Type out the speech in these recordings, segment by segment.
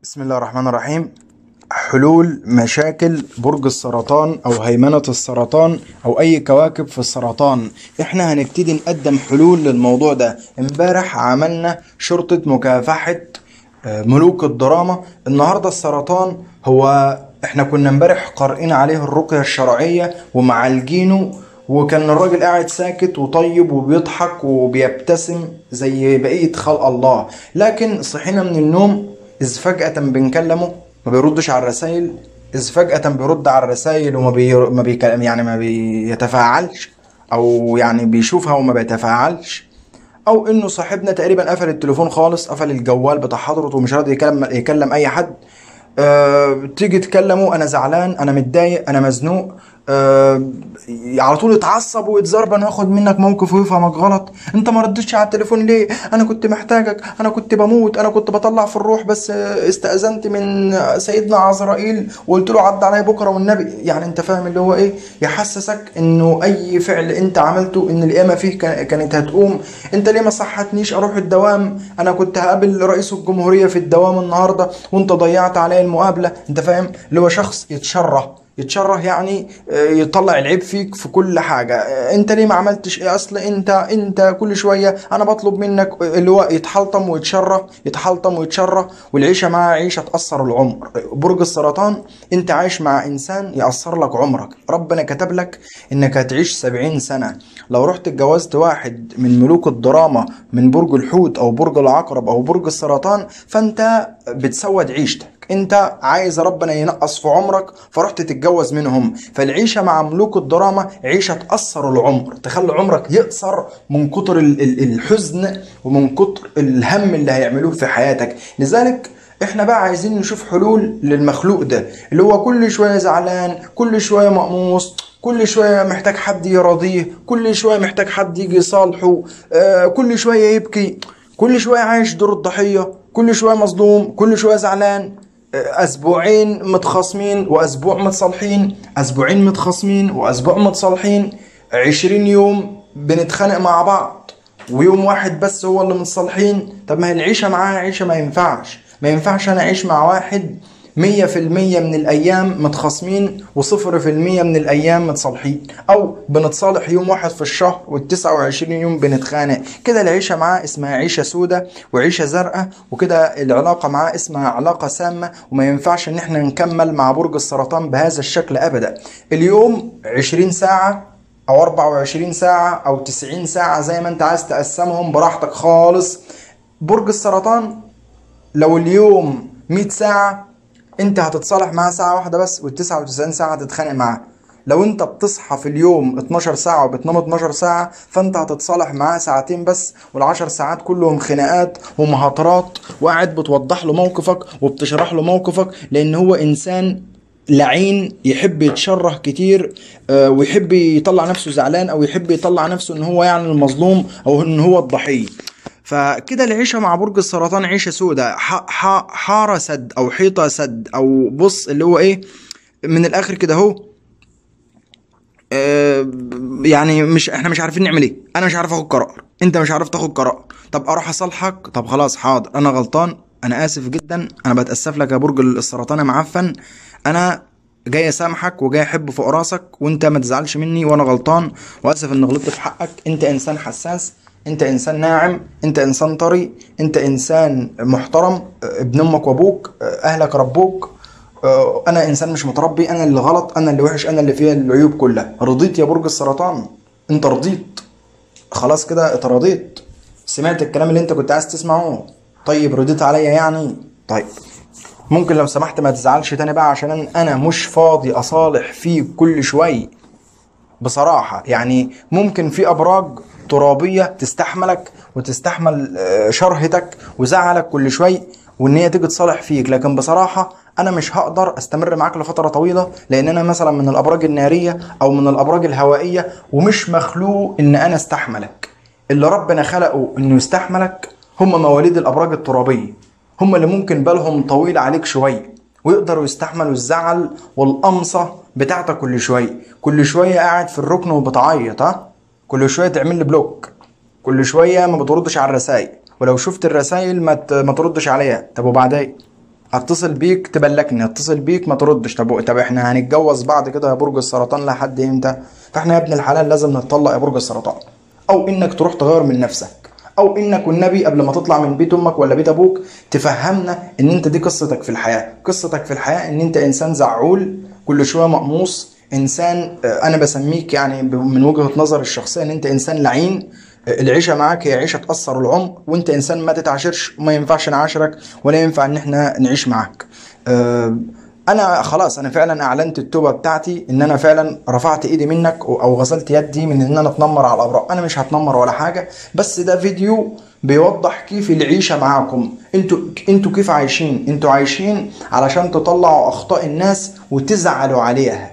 بسم الله الرحمن الرحيم حلول مشاكل برج السرطان او هيمنة السرطان او اي كواكب في السرطان احنا هنبتدي نقدم حلول للموضوع ده امبارح عملنا شرطة مكافحة آه، ملوك الدراما النهاردة السرطان هو احنا كنا امبارح قارئين عليه الرقية الشرعية ومعالجينه وكان الراجل قاعد ساكت وطيب وبيضحك وبيبتسم زي بقية خلق الله لكن صحينا من النوم إذ فجأة بنكلمه ما بيردش على الرسائل إذ فجأة بيرد على الرسائل وما بي... ما بيكلم يعني ما بيتفاعلش أو يعني بيشوفها وما بيتفاعلش أو إنه صاحبنا تقريبا قفل التليفون خالص قفل الجوال بتاع حضرته ومش راضي يكلم يكلم أي حد أه... تيجي تكلمه أنا زعلان أنا متضايق أنا مزنوق آه على طول يتعصب ويتزربن وياخد منك موقف ويفهمك غلط انت ما ردتش على التليفون ليه انا كنت محتاجك انا كنت بموت انا كنت بطلع في الروح بس آه، استأذنت من سيدنا عزرائيل وقلت له عد عليا بكره والنبي يعني انت فاهم اللي هو ايه يحسسك انه اي فعل انت عملته ان القيامه فيه كان- كانت هتقوم انت ليه ما صحتنيش اروح الدوام انا كنت هقابل رئيس الجمهوريه في الدوام النهارده وانت ضيعت عليا المقابله انت فاهم اللي هو شخص يتشره يتشره يعني آه، يطلع العيب فيك في كل حاجة آه، انت ليه ما عملتش ايه اصل انت انت كل شوية انا بطلب منك آه، اللي هو يتحلطم ويتشره يتحلطم ويتشره والعيشة معاه عيشة تأثر العمر برج السرطان انت عايش مع انسان يأثر لك عمرك ربنا كتب لك انك هتعيش سبعين سنة لو رحت اتجوزت واحد من ملوك الدراما من برج الحوت او برج العقرب او برج السرطان فانت بتسود عيشتك انت عايز ربنا ينقص في عمرك فرحت تتجوز منهم فالعيشه مع ملوك الدراما عيشه تاثر العمر تخلي عمرك يقصر من كتر ال- ال- الحزن ومن كتر الهم اللي هيعملوه في حياتك لذلك احنا بقى عايزين نشوف حلول للمخلوق ده اللي هو كل شويه زعلان كل شويه مقموص كل شويه محتاج حد يراضيه كل شويه محتاج حد يجي يصالحه آه كل شويه يبكي كل شويه عايش دور الضحيه كل شويه مظلوم كل شويه زعلان اسبوعين متخاصمين واسبوع متصالحين اسبوعين متخاصمين واسبوع متصالحين عشرين يوم بنتخانق مع بعض ويوم واحد بس هو اللي متصالحين طب ما هي العيشة معاه عيشة ما ينفعش ما ينفعش انا اعيش مع واحد مية في المية من الأيام متخاصمين وصفر في المية من الأيام متصالحين أو بنتصالح يوم واحد في الشهر والتسعة وعشرين يوم بنتخانق كده العيشة معاه اسمها عيشة سودة وعيشة زرقاء وكده العلاقة معاه اسمها علاقة سامة وما ينفعش إن احنا نكمل مع برج السرطان بهذا الشكل أبدا اليوم عشرين ساعة او 24 ساعة او 90 ساعة زي ما انت عايز تقسمهم براحتك خالص برج السرطان لو اليوم 100 ساعة انت هتتصالح معاه ساعة واحدة بس وال 99 ساعة هتتخانق معاه لو انت بتصحى في اليوم 12 ساعة وبتنام 12 ساعة فانت هتتصالح معاه ساعتين بس والعشر ساعات كلهم خناقات ومهاترات وقاعد بتوضح له موقفك وبتشرح له موقفك لان هو انسان لعين يحب يتشره كتير آه، ويحب يطلع نفسه زعلان او يحب يطلع نفسه ان هو يعني المظلوم او ان هو الضحيه فكده العيشة مع برج السرطان عيشة سودة ح- ح- حارة سد او حيطة سد او بص اللي هو ايه من الاخر كده اهو آه، يعني مش احنا مش عارفين نعمل ايه انا مش عارف اخد قرار انت مش عارف تاخد قرار طب اروح اصالحك طب خلاص حاضر انا غلطان انا اسف جدا انا بتاسف لك يا برج السرطان يا معفن انا جاي اسامحك وجاي احب فوق راسك وانت ما تزعلش مني وانا غلطان واسف ان غلطت في حقك انت انسان حساس انت انسان ناعم انت انسان طري انت انسان محترم اه، ابن امك وابوك اه، اهلك ربوك اه، انا انسان مش متربي انا اللي غلط انا اللي وحش انا اللي فيها العيوب كلها رضيت يا برج السرطان انت رضيت خلاص كده اترضيت سمعت الكلام اللي انت كنت عايز تسمعه طيب رديت عليا يعني طيب ممكن لو سمحت ما تزعلش تاني بقى عشان أنا- انا مش فاضي اصالح فيك كل شويه بصراحة يعني ممكن في أبراج ترابية تستحملك وتستحمل آه، شرهتك وزعلك كل شوي وإن هي تيجي تصالح فيك لكن بصراحة أنا مش هقدر أستمر معاك لفترة طويلة لأن أنا مثلا من الأبراج النارية أو من الأبراج الهوائية ومش مخلوق إن أنا استحملك اللي ربنا خلقه إنه يستحملك هم مواليد الأبراج الترابية هم اللي ممكن بالهم طويل عليك شوية ويقدروا يستحملوا الزعل والقمصة بتاعتك كل شوية كل شوية قاعد في الركن وبتعيط ها كل شوية تعمل لي بلوك كل شوية ما بتردش على الرسائل ولو شفت الرسائل ما ت- ما تردش عليها طب وبعدين هتصل بيك تبلكني هتصل بيك ما تردش طب طب احنا هنتجوز بعد كده يا برج السرطان لحد امتى فاحنا يا ابن الحلال لازم نتطلق يا برج السرطان او انك تروح تغير من نفسك او انك والنبي قبل ما تطلع من بيت امك ولا بيت ابوك تفهمنا ان انت دي قصتك في الحياه قصتك في الحياه ان انت انسان زعول كل شويه مقموص انسان آه، انا بسميك يعني ب- من وجهه نظر الشخصيه ان انت انسان لعين آه، العيشه معاك هي عيشه تاثر العمر وانت انسان ما تتعاشرش وما ينفعش نعاشرك ولا ينفع ان احنا نعيش معاك آه، انا خلاص انا فعلا اعلنت التوبه بتاعتي ان انا فعلا رفعت ايدي منك او غسلت يدي من ان انا اتنمر على الابراج انا مش هتنمر ولا حاجه بس ده فيديو بيوضح كيف العيشه معاكم انتوا انتوا كيف عايشين انتوا عايشين علشان تطلعوا اخطاء الناس وتزعلوا عليها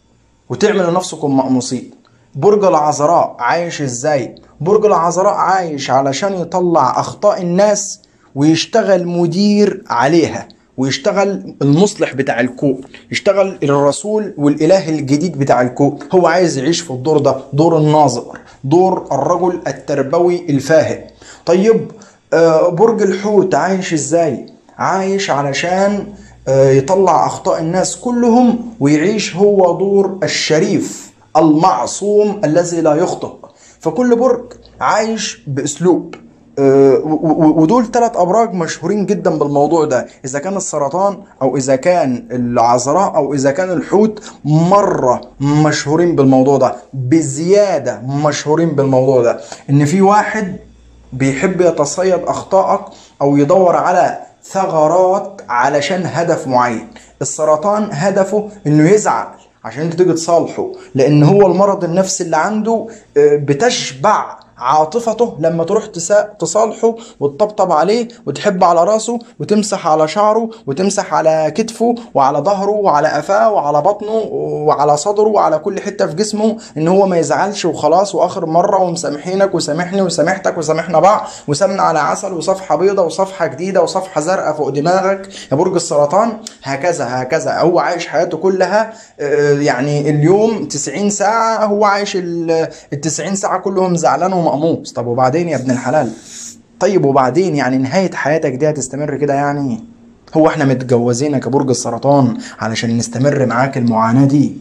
وتعملوا نفسكم مقموصين برج العذراء عايش ازاي برج العذراء عايش علشان يطلع اخطاء الناس ويشتغل مدير عليها ويشتغل المصلح بتاع الكون يشتغل الرسول والاله الجديد بتاع الكون هو عايز يعيش في الدور ده دور الناظر دور الرجل التربوي الفاهم طيب آه، برج الحوت عايش ازاي عايش علشان آه، يطلع اخطاء الناس كلهم ويعيش هو دور الشريف المعصوم الذي لا يخطئ فكل برج عايش باسلوب آه، و- و- ودول ثلاث ابراج مشهورين جدا بالموضوع ده اذا كان السرطان او اذا كان العذراء او اذا كان الحوت مره مشهورين بالموضوع ده بزياده مشهورين بالموضوع ده ان في واحد بيحب يتصيد اخطائك او يدور على ثغرات علشان هدف معين السرطان هدفه انه يزعل عشان انت تيجي تصالحه لان هو المرض النفسي اللي عنده آه، بتشبع عاطفته لما تروح تسا- تصالحه وتطبطب عليه وتحب على راسه وتمسح على شعره وتمسح على كتفه وعلى ظهره وعلى قفاه وعلى بطنه وعلى صدره وعلى كل حته في جسمه ان هو ما يزعلش وخلاص واخر مره ومسامحينك وسامحني وسامحتك وسامحنا بعض وسمنه على عسل وصفحه بيضه وصفحه جديده وصفحه زرقاء فوق دماغك يا برج السرطان هكذا هكذا هو عايش حياته كلها آه، يعني اليوم 90 ساعه هو عايش ال 90 ساعه كلهم زعلان ومقموص طب وبعدين يا ابن الحلال طيب وبعدين يعني نهايه حياتك دي هتستمر كده يعني هو احنا متجوزينك يا برج السرطان علشان نستمر معاك المعاناه دي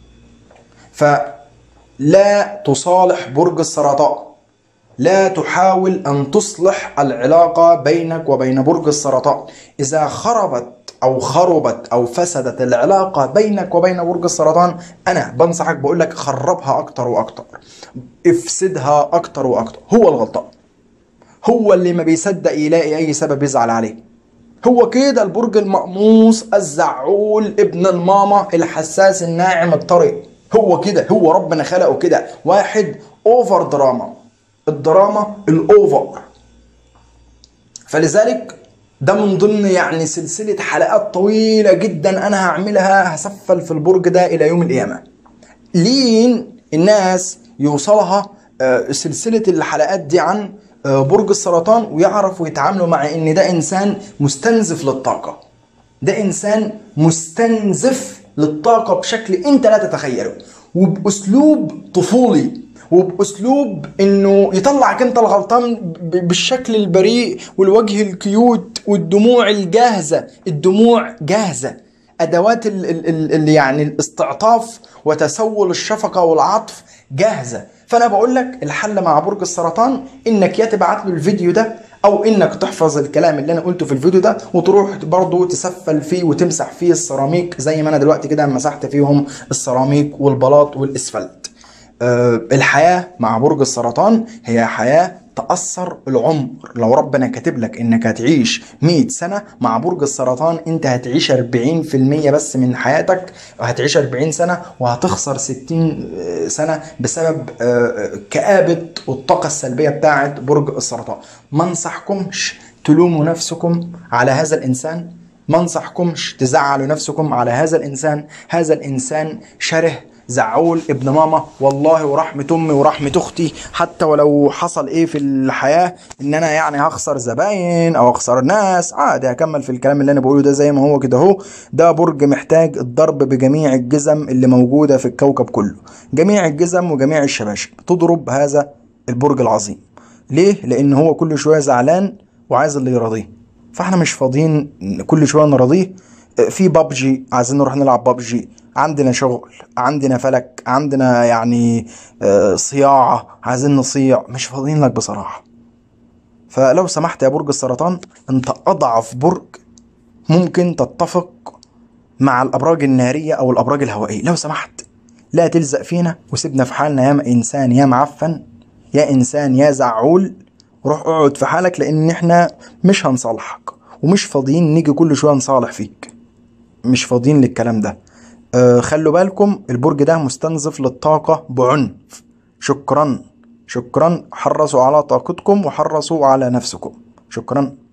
فلا تصالح برج السرطان لا تحاول ان تصلح العلاقه بينك وبين برج السرطان اذا خربت او خربت او فسدت العلاقه بينك وبين برج السرطان انا بنصحك بقول لك خربها اكتر واكتر افسدها اكتر واكتر هو الغلطان هو اللي ما بيصدق يلاقي اي سبب يزعل عليه هو كده البرج المقموص الزعول ابن الماما الحساس الناعم الطري هو كده هو ربنا خلقه كده واحد اوفر دراما الدراما الاوفر فلذلك ده من ضمن يعني سلسلة حلقات طويلة جدا انا هعملها هسفل في البرج ده الى يوم القيامة لين الناس يوصلها آه، سلسلة الحلقات دي عن آه، برج السرطان ويعرفوا يتعاملوا مع ان ده انسان مستنزف للطاقة ده انسان مستنزف للطاقة بشكل انت لا تتخيله وباسلوب طفولي وباسلوب انه يطلعك انت الغلطان ب- بالشكل البريء والوجه الكيوت والدموع الجاهزة الدموع جاهزة ادوات ال ال ال ال يعني الاستعطاف وتسول الشفقه والعطف جاهزه فانا بقول لك الحل مع برج السرطان انك يا تبعت له الفيديو ده او انك تحفظ الكلام اللي انا قلته في الفيديو ده وتروح برضه تسفل فيه وتمسح فيه السيراميك زي ما انا دلوقتي كده مسحت فيهم السيراميك والبلاط والاسفلت آه، الحياة مع برج السرطان هي حياة تأثر العمر لو ربنا كاتب لك انك هتعيش 100 سنة مع برج السرطان انت هتعيش 40% بس من حياتك هتعيش 40 سنة وهتخسر 60 سنة بسبب آه، كآبة والطاقة السلبية بتاعت برج السرطان ما انصحكمش تلوموا نفسكم على هذا الانسان ما انصحكمش تزعلوا نفسكم على هذا الانسان هذا الانسان شره زعول ابن ماما والله ورحمة امي ورحمة اختي حتى ولو حصل ايه في الحياة ان انا يعني هخسر زباين او اخسر ناس عادي هكمل في الكلام اللي انا بقوله ده زي ما هو كده اهو ده برج محتاج الضرب بجميع الجزم اللي موجودة في الكوكب كله جميع الجزم وجميع الشباشب تضرب هذا البرج العظيم ليه؟ لان هو كل شوية زعلان وعايز اللي يرضيه فاحنا مش فاضيين كل شويه نراضيه في بابجي عايزين نروح نلعب بابجي عندنا شغل عندنا فلك عندنا يعني آه، صياعة عايزين نصيع مش فاضيين لك بصراحة فلو سمحت يا برج السرطان انت اضعف برج ممكن تتفق مع الابراج النارية او الابراج الهوائية لو سمحت لا تلزق فينا وسيبنا في حالنا يا انسان يا معفن يا انسان يا زعول روح اقعد في حالك لان احنا مش هنصالحك ومش فاضيين نيجي كل شويه نصالح فيك مش فاضيين للكلام ده آه خلوا بالكم البرج ده مستنزف للطاقه بعنف شكرا شكرا حرصوا على طاقتكم وحرصوا على نفسكم شكرا